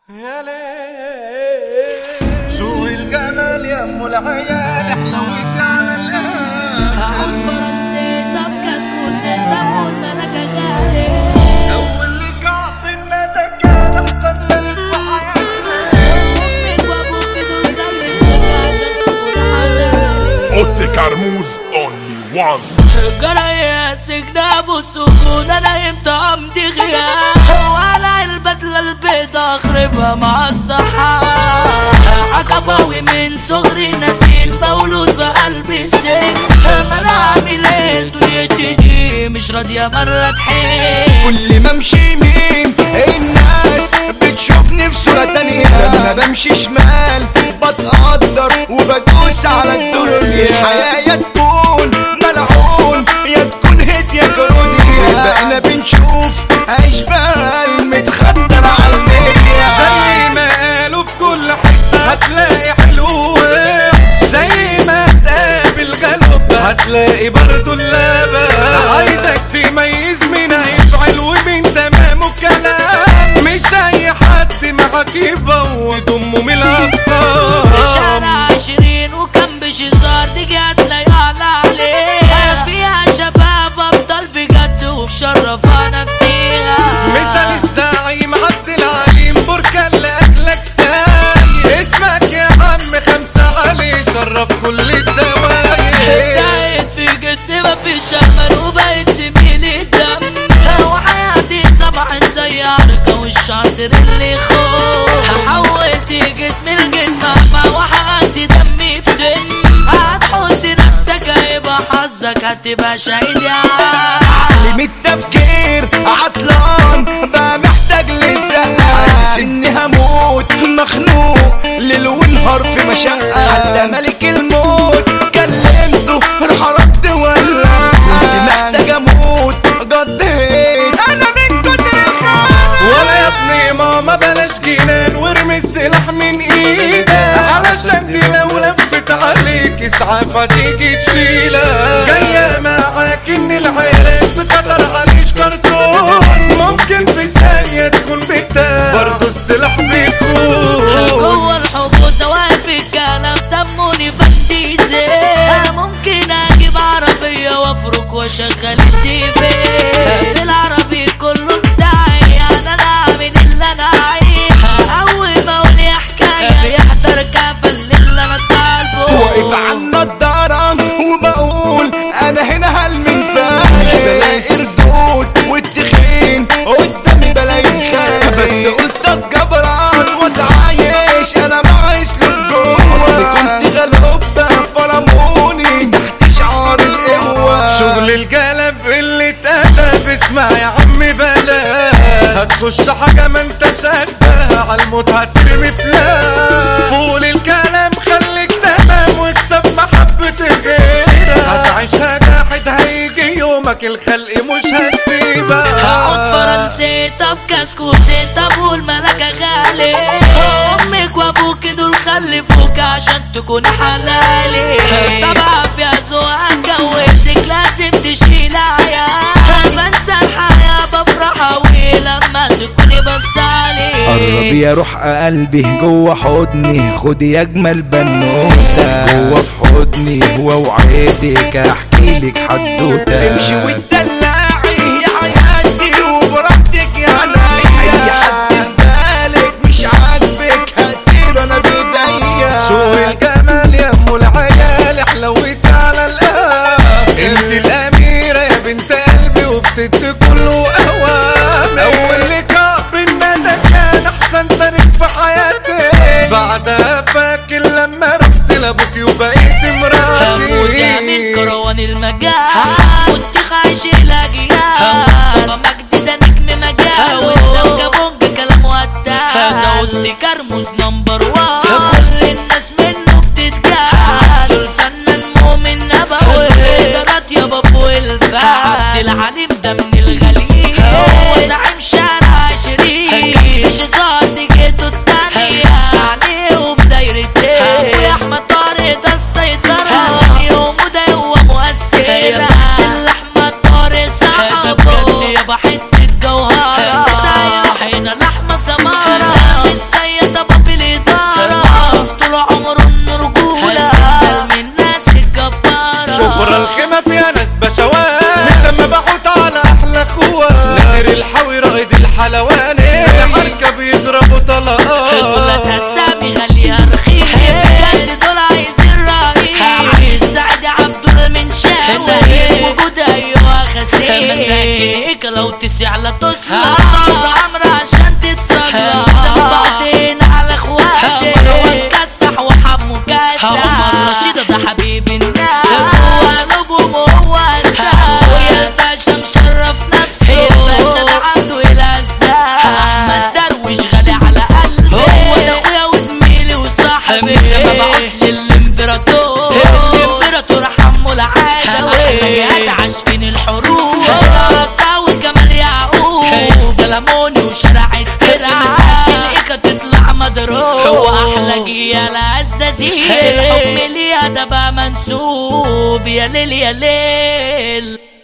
يا ليل شو الجمال يا ام العيال حلوت على هقول فرنسيتا بكسكوسيتا والملكة غالي اول لقاء في الندى كان احسن ليل في حياتي أمك وأبوك دول دمك عشان تكون حلالي اوتي كرموز اونلي وان جرايسك نام السكون انا نايم امضي غياب وانا البدلة البيضة اخربها مع الصحة عقباوي من صغري نزيل مولود في قلب السجن ما انا عامل ايه دنيتي دي مش راضية مرة تحل كل ما امشي يمين الناس بتشوفني بصورة تانية لما بمشي شمال بتقدر وبدوس على الدنيا الحياة يا تكون ملعون يا تكون هيت يا كروني بقينا بنشوف اشبال متخدر على الميديا زي ما قالوا في كل حتة هتلاقي حلوة زي ما تقابل غلب هتلاقي برضو اللبن عايزك تميز مين هيفعل ومين تمام الكلام مش اي حد معاك يبوظ امه من الاقصى الشارع عشرين وكم بشزار تيجي هتلاقي على عليها فيها شباب ابطال بجد ومشرفة نفسيها مثل الزعيم عبد العليم بركة لأكلك ساي اسمك يا عم خمسة علي شرف كل الدواير دايت في جسمي مفيش امل وبقيت زميل الدم وحياتي صباح زي عركة والشاطر اللي خوف حولت جسمي لجسم أعمى وحقنت دمي بسن هتحط نفسك هيبقى حظك هتبقى شهيد يا عم عقلي من التفكير عطلان بقى محتاج للزقة حاسس اني هموت مخنوق ليل ونهار في مشقة حتى ملك الموت كلمته راح رد ولا كنت محتاج اموت قضيت انا من كتر الخيال ولا يا ابني ماما بلاش جنان وارمي السلاح من ايدك علشان دي لو لفت عليك اسعاف هتيجي تشيلك جاية معاك ان العيالات بتقدر عليك كرتون ممكن في ثانية تكون بتاع برضه السلاح بيكون جوه الحجوز واقف الكلام سموني فنديزي ممكن اجيب عربية وافرك واشغل التيفي بالعربي كله بتاعي انا لا اعمل اللي انا عايز اول ما اقول يا حكاية بيحضر كافة اللي انا طالبه واقف على النضارة وبقول انا هنا هل من فاش مش بلاقي ردود والتخين قدامي بلاقي خاس بس قلت اتجبرت واتعايش انا مع اسلوب جوه اصلي كنت غلوبة فرموني تحت شعار القوة شغل القلب اللي اتأدب اسمع يا عم بلا هتخش حاجة ما انت شايفها على الموت هترمي فلاش فول الكلام خليك تمام واكسب محبة غيرك هتعيشها جاحد هيجي يومك الخلق مش هتسيبك هقعد فرنسيتا بكسكوسيتا والملكة غالي امك وابوك دول خلفوك عشان تكون حلالي طبعا فيها ذوق اتجوزك لازم تشيل عيال بنسى الحياة بفرح اوي لما تكوني بصالي قرب يا روح قلبي جوه حضني خدي اجمل بنوته جوه في حضني واوعدك احكي لك حدوته امشي وتدلعي يا حياتي وبراحتك يا عينيا اي حد بالك مش عاجبك هديله انا بايديا شو الجمال يا ام العيال حلوت على القلب انت الاميرة يا بنت قلبي وبتدي كله اوام اول لقاء بينا ده كان احسن تاريخ في حياتي بعدها فاكر لما رحت لابوكي وبقيت هموت يا من مراتي كروان المجال كنت خايش الاجيال مصطفى مجدي ده نجم مجال واسلام كابونج كلام ودال داود كرموز نمبر وان كل الناس منه بتتجال الفنان مؤمن نبوي قدرات يابا فوق الفال عبد العليم ده من الغاليين هو زعيم شارع عشرين مش ظهر جيته التانية عليهم دايرتين اخويا احمد طارق ده السيطرة يوم ده هو مؤثر اللحمة طارق صعبه يابا حتة جوهرة سايرة حين لحمة سمارة يا العزازين الحكم ليها ده بقى منسوب يا ليل يا ليل